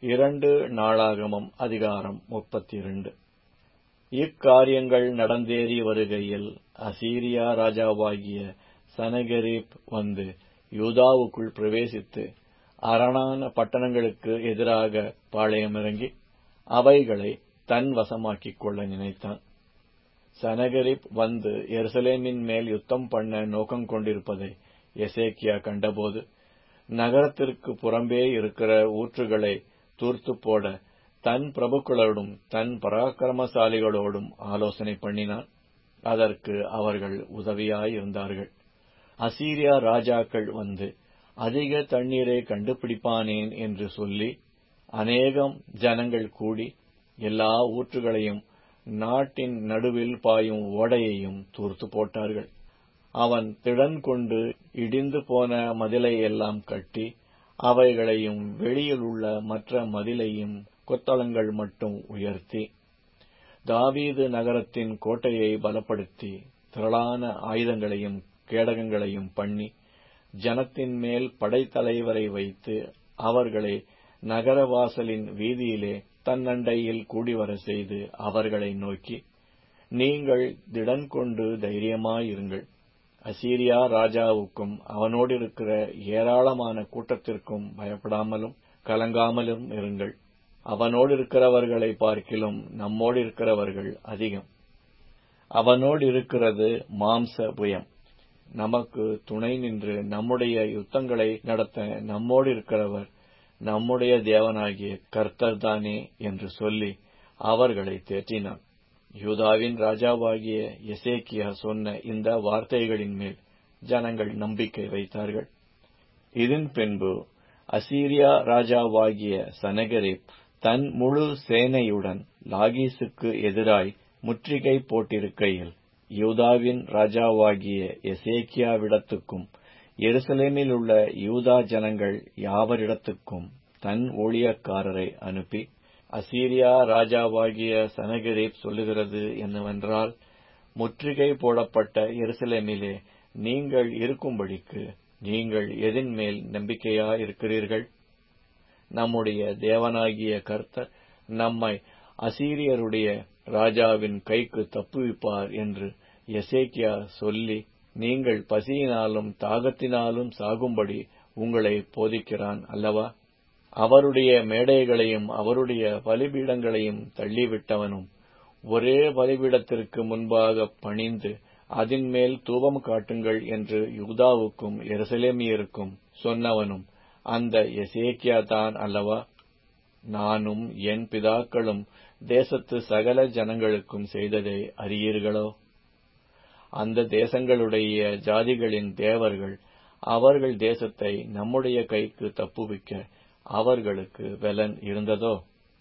இரண்டு நாளாகமம் அதிகாரம் முப்பத்திரண்டு இக்காரியங்கள் நடந்தேறி வருகையில் அசீரியா ராஜாவாகிய சனகெரிப் வந்து யூதாவுக்குள் பிரவேசித்து அரணான பட்டணங்களுக்கு எதிராக பாளையமிறங்கி அவைகளை தன் வசமாக்கிக் கொள்ள நினைத்தான் சனகரிப் வந்து எருசலேமின் மேல் யுத்தம் பண்ண நோக்கம் கொண்டிருப்பதை எசேக்கியா கண்டபோது நகரத்திற்கு புறம்பே இருக்கிற ஊற்றுகளை தூர்த்து போட தன் பிரபுக்களோடும் தன் பராக்கிரமசாலிகளோடும் ஆலோசனை பண்ணினான் அதற்கு அவர்கள் உதவியாயிருந்தார்கள் அசீரியா ராஜாக்கள் வந்து அதிக தண்ணீரை கண்டுபிடிப்பானேன் என்று சொல்லி அநேகம் ஜனங்கள் கூடி எல்லா ஊற்றுகளையும் நாட்டின் நடுவில் பாயும் ஓடையையும் தூர்த்து போட்டார்கள் அவன் திடன் கொண்டு இடிந்து போன மதிலை எல்லாம் கட்டி அவைகளையும் வெளியில் உள்ள மற்ற மதிலையும் கொத்தளங்கள் மட்டும் உயர்த்தி தாவீது நகரத்தின் கோட்டையை பலப்படுத்தி திரளான ஆயுதங்களையும் கேடகங்களையும் பண்ணி ஜனத்தின் மேல் படைத்தலைவரை வைத்து அவர்களை நகரவாசலின் வீதியிலே தன்னண்டையில் கூடிவர செய்து அவர்களை நோக்கி நீங்கள் திடன் கொண்டு தைரியமாயிருங்கள் அசீரியா ராஜாவுக்கும் அவனோடிருக்கிற ஏராளமான கூட்டத்திற்கும் பயப்படாமலும் கலங்காமலும் இருங்கள் அவனோடிருக்கிறவர்களை பார்க்கிலும் நம்மோடிருக்கிறவர்கள் அதிகம் அவனோடிருக்கிறது மாம்ச புயம் நமக்கு துணை நின்று நம்முடைய யுத்தங்களை நடத்த நம்மோடிருக்கிறவர் நம்முடைய தேவனாகிய கர்த்தர்தானே என்று சொல்லி அவர்களை தேற்றினான் யூதாவின் ராஜாவாகிய எசேக்கியா சொன்ன இந்த வார்த்தைகளின் மேல் ஜனங்கள் நம்பிக்கை வைத்தார்கள் இதன் பின்பு அசீரியா ராஜாவாகிய சனகரிப் தன் முழு சேனையுடன் லாகீசுக்கு எதிராய் முற்றுகை போட்டிருக்கையில் யூதாவின் ராஜாவாகிய எசேக்கியாவிடத்துக்கும் எருசலேமில் உள்ள யூதா ஜனங்கள் யாவரிடத்துக்கும் தன் ஊழியக்காரரை அனுப்பி அசீரியா ராஜாவாகிய சனகரீப் சொல்லுகிறது என்னவென்றால் முற்றுகை போடப்பட்ட எருசலேமிலே நீங்கள் இருக்கும்படிக்கு நீங்கள் எதின் மேல் நம்பிக்கையாயிருக்கிறீர்கள் நம்முடைய தேவனாகிய கர்த்தர் நம்மை அசீரியருடைய ராஜாவின் கைக்கு தப்புவிப்பார் என்று எசேக்கியா சொல்லி நீங்கள் பசியினாலும் தாகத்தினாலும் சாகும்படி உங்களை போதிக்கிறான் அல்லவா அவருடைய மேடைகளையும் அவருடைய பலிபீடங்களையும் தள்ளிவிட்டவனும் ஒரே பலிபீடத்திற்கு முன்பாக பணிந்து அதன் மேல் தூபம் காட்டுங்கள் என்று யூதாவுக்கும் எருசலேமியருக்கும் சொன்னவனும் அந்த எசேக்கியா தான் அல்லவா நானும் என் பிதாக்களும் தேசத்து சகல ஜனங்களுக்கும் செய்ததை அறியீர்களோ அந்த தேசங்களுடைய ஜாதிகளின் தேவர்கள் அவர்கள் தேசத்தை நம்முடைய கைக்கு தப்புவிக்க அவர்களுக்கு பலன் இருந்ததோ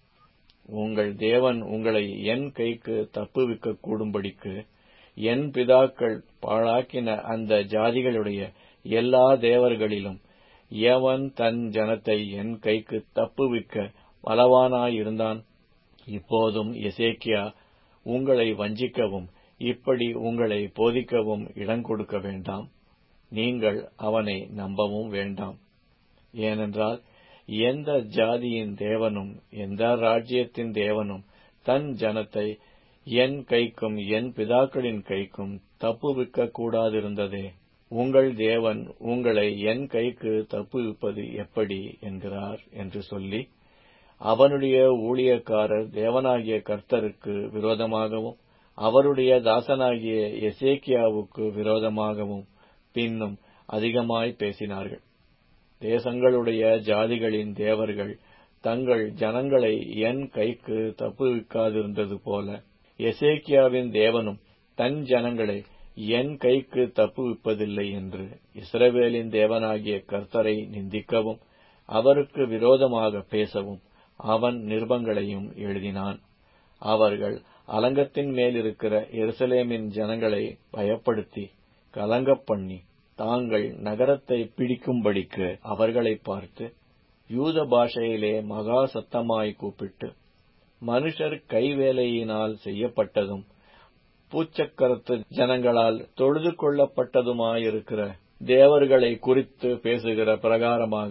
உங்கள் தேவன் உங்களை என் கைக்கு தப்புவிக்க கூடும்படிக்கு என் பிதாக்கள் பாழாக்கின அந்த ஜாதிகளுடைய எல்லா தேவர்களிலும் எவன் தன் ஜனத்தை என் கைக்கு தப்புவிக்க பலவானாயிருந்தான் இப்போதும் எசேக்கியா உங்களை வஞ்சிக்கவும் இப்படி உங்களை போதிக்கவும் இடம் கொடுக்க வேண்டாம் நீங்கள் அவனை நம்பவும் வேண்டாம் ஏனென்றால் எந்த ஜாதியின் தேவனும் எந்த ராஜ்யத்தின் தேவனும் தன் ஜனத்தை என் கைக்கும் என் பிதாக்களின் கைக்கும் தப்புவிக்க கூடாதிருந்ததே உங்கள் தேவன் உங்களை என் கைக்கு தப்புவிப்பது எப்படி என்கிறார் என்று சொல்லி அவனுடைய ஊழியக்காரர் தேவனாகிய கர்த்தருக்கு விரோதமாகவும் அவருடைய தாசனாகிய எசேக்கியாவுக்கு விரோதமாகவும் பின்னும் அதிகமாய் பேசினார்கள் தேசங்களுடைய ஜாதிகளின் தேவர்கள் தங்கள் ஜனங்களை என் கைக்கு தப்புவிக்காதிருந்தது போல எசேக்கியாவின் தேவனும் தன் ஜனங்களை என் கைக்கு தப்புவிப்பதில்லை என்று இஸ்ரவேலின் தேவனாகிய கர்த்தரை நிந்திக்கவும் அவருக்கு விரோதமாக பேசவும் அவன் நிருபங்களையும் எழுதினான் அவர்கள் அலங்கத்தின் மேல் இருக்கிற எருசலேமின் ஜனங்களை பயப்படுத்தி கலங்கப் பண்ணி தாங்கள் நகரத்தை பிடிக்கும்படிக்கு அவர்களை பார்த்து யூத பாஷையிலே மகா சத்தமாய் கூப்பிட்டு மனுஷர் கைவேலையினால் செய்யப்பட்டதும் பூச்சக்கரத்து ஜனங்களால் தொழுது கொள்ளப்பட்டதுமாயிருக்கிற தேவர்களை குறித்து பேசுகிற பிரகாரமாக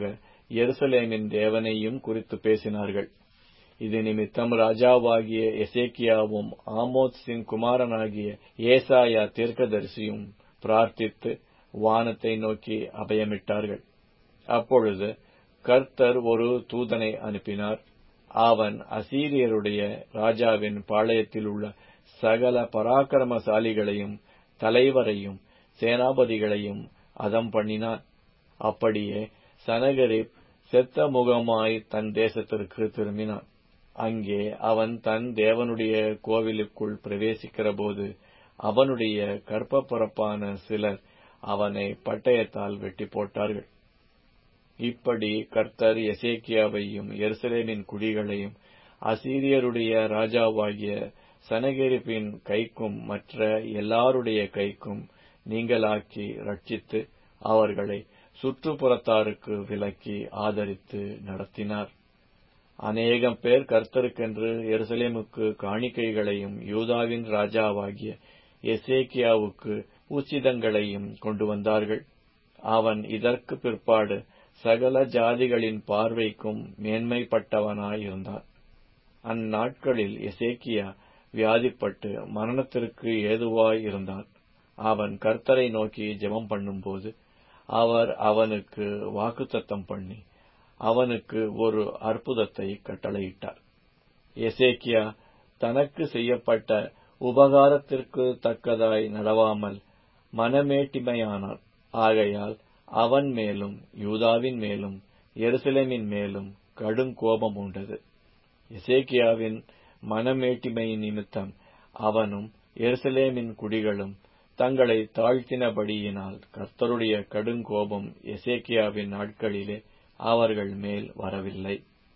எருசலேமின் தேவனையும் குறித்து பேசினார்கள் இது நிமித்தம் ராஜாவாகிய எசேக்கியாவும் ஆமோத்ஸின் குமாரனாகிய ஏசாயா தீர்க்கதரிசியும் பிரார்த்தித்து வானத்தை நோக்கி அபயமிட்டார்கள் அப்பொழுது கர்த்தர் ஒரு தூதனை அனுப்பினார் அவன் அசீரியருடைய ராஜாவின் பாளையத்தில் உள்ள சகல பராக்கிரமசாலிகளையும் தலைவரையும் சேனாபதிகளையும் அதம் பண்ணினான் அப்படியே சனகரிப் செத்த முகமாய் தன் தேசத்திற்கு திரும்பினான் அங்கே அவன் தன் தேவனுடைய கோவிலுக்குள் பிரவேசிக்கிறபோது அவனுடைய கற்பப்பரப்பான சிலர் அவனை பட்டயத்தால் வெட்டி போட்டார்கள் இப்படி கர்த்தர் எசேக்கியாவையும் எருசலேமின் குடிகளையும் அசீரியருடைய ராஜாவாகிய சனகெரிப்பின் கைக்கும் மற்ற எல்லாருடைய கைக்கும் நீங்களாக்கி ரட்சித்து அவர்களை சுற்றுப்புறத்தாருக்கு விலக்கி ஆதரித்து நடத்தினார் அநேகம் பேர் கர்த்தருக்கென்று எருசலேமுக்கு காணிக்கைகளையும் யூதாவின் ராஜாவாகிய எசேக்கியாவுக்கு உச்சிதங்களையும் கொண்டு வந்தார்கள் அவன் இதற்கு பிற்பாடு சகல ஜாதிகளின் பார்வைக்கும் மேன்மைப்பட்டவனாயிருந்தான் அந்நாட்களில் எசேக்கியா வியாதிப்பட்டு மரணத்திற்கு ஏதுவாய் இருந்தான் அவன் கர்த்தரை நோக்கி ஜெபம் பண்ணும்போது அவர் அவனுக்கு வாக்குத்தத்தம் பண்ணி அவனுக்கு ஒரு அற்புதத்தை கட்டளையிட்டார் எசேக்கியா தனக்கு செய்யப்பட்ட உபகாரத்திற்கு தக்கதாய் நடவாமல் மனமேட்டிமையானான் ஆகையால் அவன் மேலும் யூதாவின் மேலும் எருசலேமின் மேலும் கடும் கோபம் உண்டது எசேக்கியாவின் மனமேட்டிமை நிமித்தம் அவனும் எருசலேமின் குடிகளும் தங்களை தாழ்த்தினபடியினால் கர்த்தருடைய கடுங்கோபம் எசேக்கியாவின் நாட்களிலே அவர்கள் மேல் வரவில்லை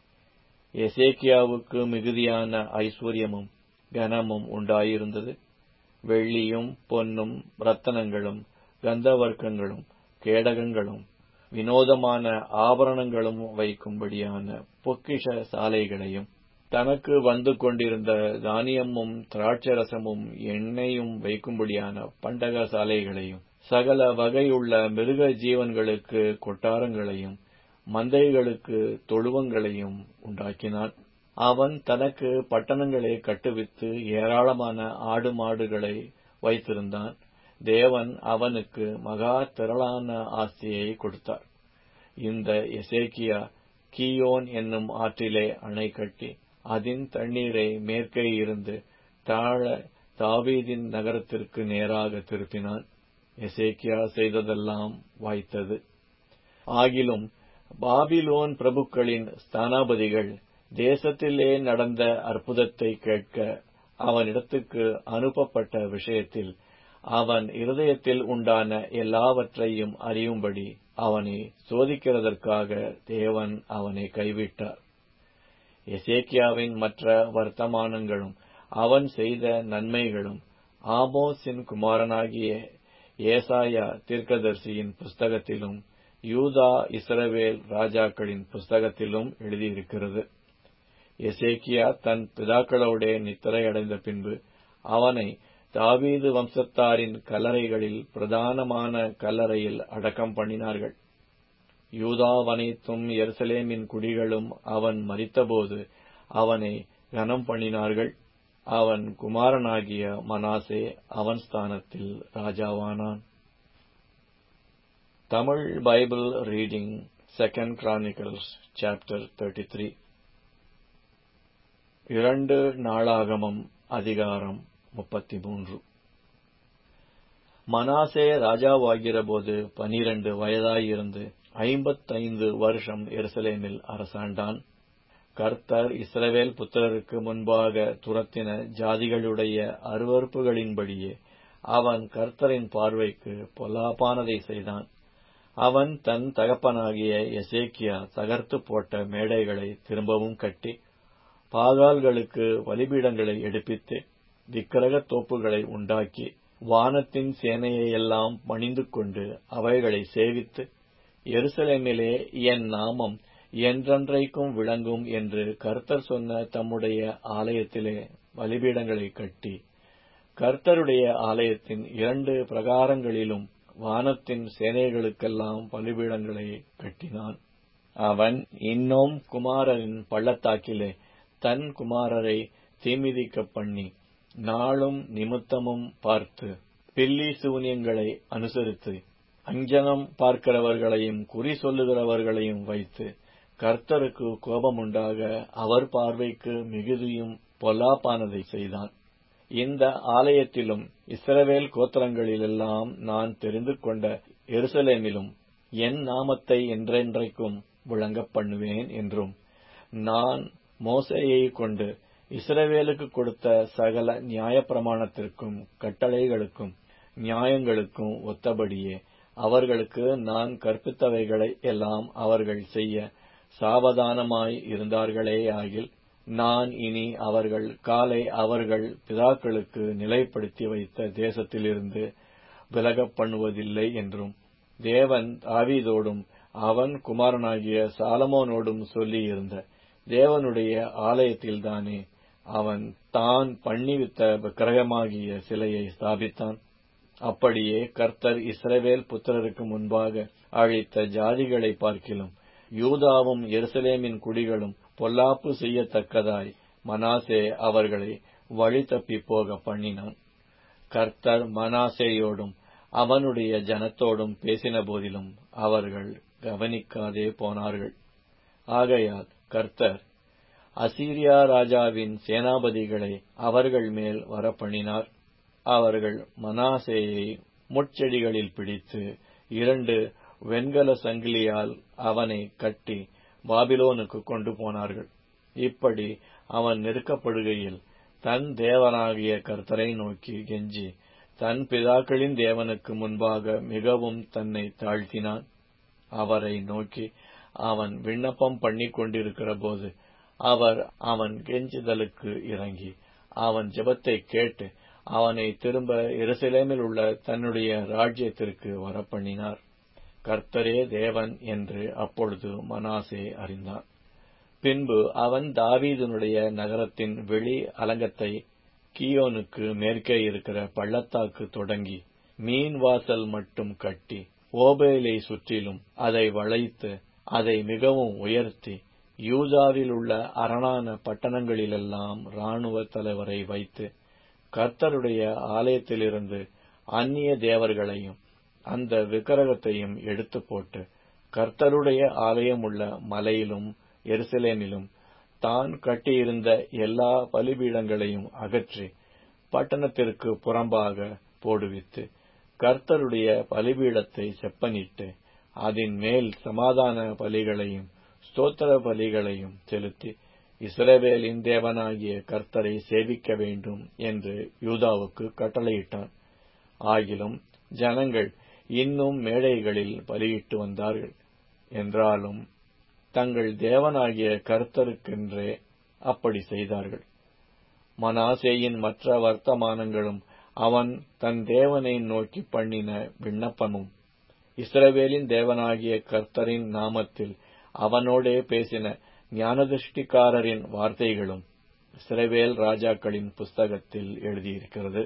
எசேக்கியாவுக்கு மிகுதியான ஐஸ்வர்யமும் கனமும் உண்டாயிருந்தது வெள்ளியும் பொன்னும் ரத்தனங்களும் கந்தவர்க்கங்களும் கேடகங்களும் வினோதமான ஆபரணங்களும் வைக்கும்படியான பொக்கிஷ சாலைகளையும் தனக்கு வந்து கொண்டிருந்த தானியமும் திராட்சரசமும் எண்ணெயும் வைக்கும்படியான பண்டக சாலைகளையும் சகல வகையுள்ள மிருக ஜீவன்களுக்கு கொட்டாரங்களையும் மந்தைகளுக்கு தொழுவங்களையும் உண்டாக்கினான் அவன் தனக்கு பட்டணங்களை கட்டுவித்து ஏராளமான ஆடு மாடுகளை வைத்திருந்தான் தேவன் அவனுக்கு மகா திரளான ஆஸ்தியை கொடுத்தார் இந்த எசேக்கியா கியோன் என்னும் ஆற்றிலே அணை கட்டி அதன் தண்ணீரை மேற்கே இருந்து தாழ தாவீதின் நகரத்திற்கு நேராக திருப்பினான் எசேக்கியா செய்ததெல்லாம் வாய்த்தது ஆகிலும் பாபிலோன் பிரபுக்களின் ஸ்தானாபதிகள் தேசத்திலே நடந்த அற்புதத்தை கேட்க அவனிடத்துக்கு அனுப்பப்பட்ட விஷயத்தில் அவன் இருதயத்தில் உண்டான எல்லாவற்றையும் அறியும்படி அவனை சோதிக்கிறதற்காக தேவன் அவனை கைவிட்டார் எசேக்கியாவின் மற்ற வர்த்தமானங்களும் அவன் செய்த நன்மைகளும் ஆமோஸின் குமாரனாகிய ஏசாயா தீர்க்கதரிசியின் புஸ்தகத்திலும் யூதா இஸ்ரவேல் ராஜாக்களின் புஸ்தகத்திலும் எழுதியிருக்கிறது எசேக்கியா தன் பிதாக்களோட நித்திரையடைந்த பின்பு அவனை தாவீது வம்சத்தாரின் கல்லறைகளில் பிரதானமான கல்லறையில் அடக்கம் பண்ணினார்கள் யூதாவனைத்தும் எருசலேமின் குடிகளும் அவன் மறித்தபோது அவனை கனம் பண்ணினார்கள் அவன் குமாரனாகிய மனாசே அவன் ஸ்தானத்தில் ராஜாவானான் Tamil bible reading second chronicles chapter thirty three இரண்டு நாளாகமம் அதிகாரம் முப்பத்தி மூன்று மனாசே ராஜாவாகிறபோது பனிரண்டு வயதாயிருந்து ஐம்பத்தைந்து வருஷம் எருசலேமில் அரசாண்டான் கர்த்தர் இஸ்ரவேல் புத்திரருக்கு முன்பாக துரத்தின ஜாதிகளுடைய அருவறுப்புகளின்படியே அவன் கர்த்தரின் பார்வைக்கு பொல்லாப்பானதை செய்தான் அவன் தன் தகப்பனாகிய எசேக்கியா தகர்த்து போட்ட மேடைகளை திரும்பவும் கட்டி பாகால்களுக்கு வலிபீடங்களை எடுப்பித்து விக்கிரகத் தோப்புகளை உண்டாக்கி வானத்தின் சேனையையெல்லாம் பணிந்து கொண்டு அவைகளை சேவித்து எருசலேமிலே என் நாமம் என்றென்றைக்கும் விளங்கும் என்று கர்த்தர் சொன்ன தம்முடைய ஆலயத்திலே பலிபீடங்களை கட்டி கர்த்தருடைய ஆலயத்தின் இரண்டு பிரகாரங்களிலும் வானத்தின் சேனைகளுக்கெல்லாம் பலிபீடங்களை கட்டினான் அவன் இன்னும் குமாரரின் பள்ளத்தாக்கிலே தன் குமாரரை தீமிதிக்கப் பண்ணி நாளும் நிமித்தமும் பார்த்து பில்லி சூனியங்களை அனுசரித்து அஞ்சனம் பார்க்கிறவர்களையும் குறி சொல்லுகிறவர்களையும் வைத்து கர்த்தருக்கு கோபமுண்டாக அவர் பார்வைக்கு மிகுதியும் பொல்லாப்பானதை செய்தான் இந்த ஆலயத்திலும் இஸ்ரவேல் கோத்திரங்களிலெல்லாம் நான் தெரிந்து கொண்ட எருசலேமிலும் என் நாமத்தை என்றென்றைக்கும் விளங்கப் பண்ணுவேன் என்றும் நான் மோசையை கொண்டு இஸ்ரவேலுக்கு கொடுத்த சகல நியாயப்பிரமாணத்திற்கும் கட்டளைகளுக்கும் நியாயங்களுக்கும் ஒத்தபடியே அவர்களுக்கு நான் கற்பித்தவைகளை எல்லாம் அவர்கள் செய்ய சாவதானமாய் இருந்தார்களே ஆகில் நான் இனி அவர்கள் காலை அவர்கள் பிதாக்களுக்கு நிலைப்படுத்தி வைத்த தேசத்திலிருந்து விலகப் பண்ணுவதில்லை என்றும் தேவன் தாவீதோடும் அவன் குமாரனாகிய சாலமோனோடும் சொல்லியிருந்த தேவனுடைய ஆலயத்தில்தானே அவன் தான் பண்ணிவித்த விக்கிரகமாகிய சிலையை ஸ்தாபித்தான் அப்படியே கர்த்தர் இஸ்ரவேல் புத்திரருக்கு முன்பாக அழைத்த ஜாதிகளை பார்க்கிலும் யூதாவும் எருசலேமின் குடிகளும் பொல்லாப்பு செய்யத்தக்கதாய் மனாசே அவர்களை வழி தப்பி போக பண்ணினான் கர்த்தர் மனாசேயோடும் அவனுடைய ஜனத்தோடும் பேசின போதிலும் அவர்கள் கவனிக்காதே போனார்கள் ஆகையால் கர்த்தர் அசீரியா ராஜாவின் சேனாபதிகளை அவர்கள் மேல் வரப்பண்ணினார் அவர்கள் மனாசேயை முட்செடிகளில் பிடித்து இரண்டு வெண்கல சங்கிலியால் அவனை கட்டி பாபிலோனுக்கு கொண்டு போனார்கள் இப்படி அவன் நெருக்கப்படுகையில் தன் தேவனாகிய கர்த்தரை நோக்கி கெஞ்சி தன் பிதாக்களின் தேவனுக்கு முன்பாக மிகவும் தன்னை தாழ்த்தினான் அவரை நோக்கி அவன் விண்ணப்பம் பண்ணிக் கொண்டிருக்கிற போது அவர் அவன் கெஞ்சுதலுக்கு இறங்கி அவன் ஜெபத்தை கேட்டு அவனை திரும்ப எருசலேமில் உள்ள தன்னுடைய ராஜ்யத்திற்கு வரப்பண்ணினார் கர்த்தரே தேவன் என்று அப்பொழுது மனாசே அறிந்தான் பின்பு அவன் தாவீதனுடைய நகரத்தின் வெளி அலங்கத்தை கியோனுக்கு மேற்கே இருக்கிற பள்ளத்தாக்கு தொடங்கி மீன் வாசல் மட்டும் கட்டி ஓபேலை சுற்றிலும் அதை வளைத்து அதை மிகவும் உயர்த்தி யூதாவில் உள்ள அரணான பட்டணங்களிலெல்லாம் இராணுவ தலைவரை வைத்து கர்த்தருடைய ஆலயத்திலிருந்து அந்நிய தேவர்களையும் அந்த விக்கிரகத்தையும் எடுத்து போட்டு கர்த்தருடைய ஆலயமுள்ள மலையிலும் எருசலேமிலும் தான் கட்டியிருந்த எல்லா பலிபீடங்களையும் அகற்றி பட்டணத்திற்கு புறம்பாக போடுவித்து கர்த்தருடைய பலிபீடத்தை செப்பனிட்டு அதன் மேல் சமாதான பலிகளையும் ஸ்தோத்திர பலிகளையும் செலுத்தி இஸ்ரவேலின் தேவனாகிய கர்த்தரை சேவிக்க வேண்டும் என்று யூதாவுக்கு கட்டளையிட்டான் ஆகிலும் ஜனங்கள் இன்னும் மேடைகளில் பலியிட்டு வந்தார்கள் என்றாலும் தங்கள் தேவனாகிய கர்த்தருக்கென்றே அப்படி செய்தார்கள் மனாசேயின் மற்ற வர்த்தமானங்களும் அவன் தன் தேவனை நோக்கி பண்ணின விண்ணப்பமும் இஸ்ரவேலின் தேவனாகிய கர்த்தரின் நாமத்தில் அவனோடே பேசின ஞானதிருஷ்டிக்காரரின் வார்த்தைகளும் இஸ்ரவேல் ராஜாக்களின் புஸ்தகத்தில் எழுதியிருக்கிறது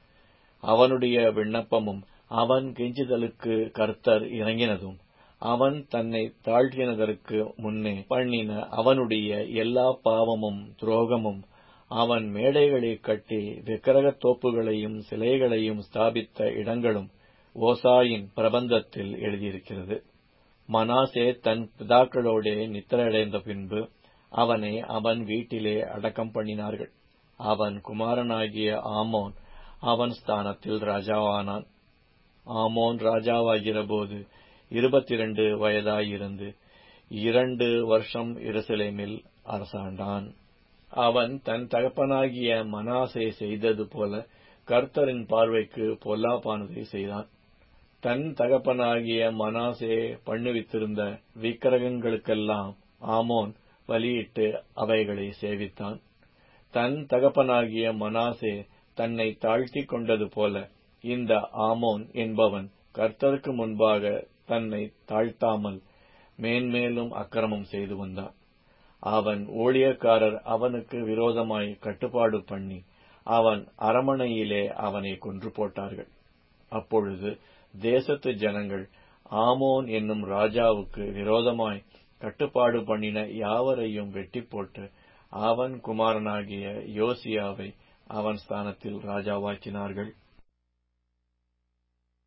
அவனுடைய விண்ணப்பமும் அவன் கெஞ்சுதலுக்கு கர்த்தர் இறங்கினதும் அவன் தன்னை தாழ்த்தினதற்கு முன்னே பண்ணின அவனுடைய எல்லா பாவமும் துரோகமும் அவன் மேடைகளை கட்டி விக்கிரகத் தோப்புகளையும் சிலைகளையும் ஸ்தாபித்த இடங்களும் ஓசாயின் பிரபந்தத்தில் எழுதியிருக்கிறது மனாசே தன் பிதாக்களோடே நித்திரையடைந்த பின்பு அவனை அவன் வீட்டிலே அடக்கம் பண்ணினார்கள் அவன் குமாரனாகிய ஆமோன் அவன் ஸ்தானத்தில் ராஜாவானான் ஆமோன் ராஜாவாகிற போது இருபத்தி இரண்டு வயதாயிருந்து இரண்டு வருஷம் எருசலேமில் அரசாண்டான் அவன் தன் தகப்பனாகிய மனாசே செய்தது போல கர்த்தரின் பார்வைக்கு பொல்லாப்பானதை செய்தான் தன் தகப்பனாகிய மனாசே பண்ணுவித்திருந்த விக்கிரகங்களுக்கெல்லாம் ஆமோன் பலியிட்டு அவைகளை சேவித்தான் தன் தகப்பனாகிய மனாசே தன்னை தாழ்த்திக் கொண்டது போல இந்த ஆமோன் என்பவன் கர்த்தருக்கு முன்பாக தன்னை தாழ்த்தாமல் மேன்மேலும் அக்கிரமம் செய்து வந்தான் அவன் ஊழியக்காரர் அவனுக்கு விரோதமாய் கட்டுப்பாடு பண்ணி அவன் அரமனையிலே அவனை கொன்று போட்டார்கள் அப்பொழுது தேசத்து ஜனங்கள் ஆமோன் என்னும் ராஜாவுக்கு விரோதமாய் கட்டுப்பாடு பண்ணின யாவரையும் வெட்டி போட்டு அவன் குமாரனாகிய யோசியாவை அவன் ஸ்தானத்தில் ராஜாவாக்கினார்கள்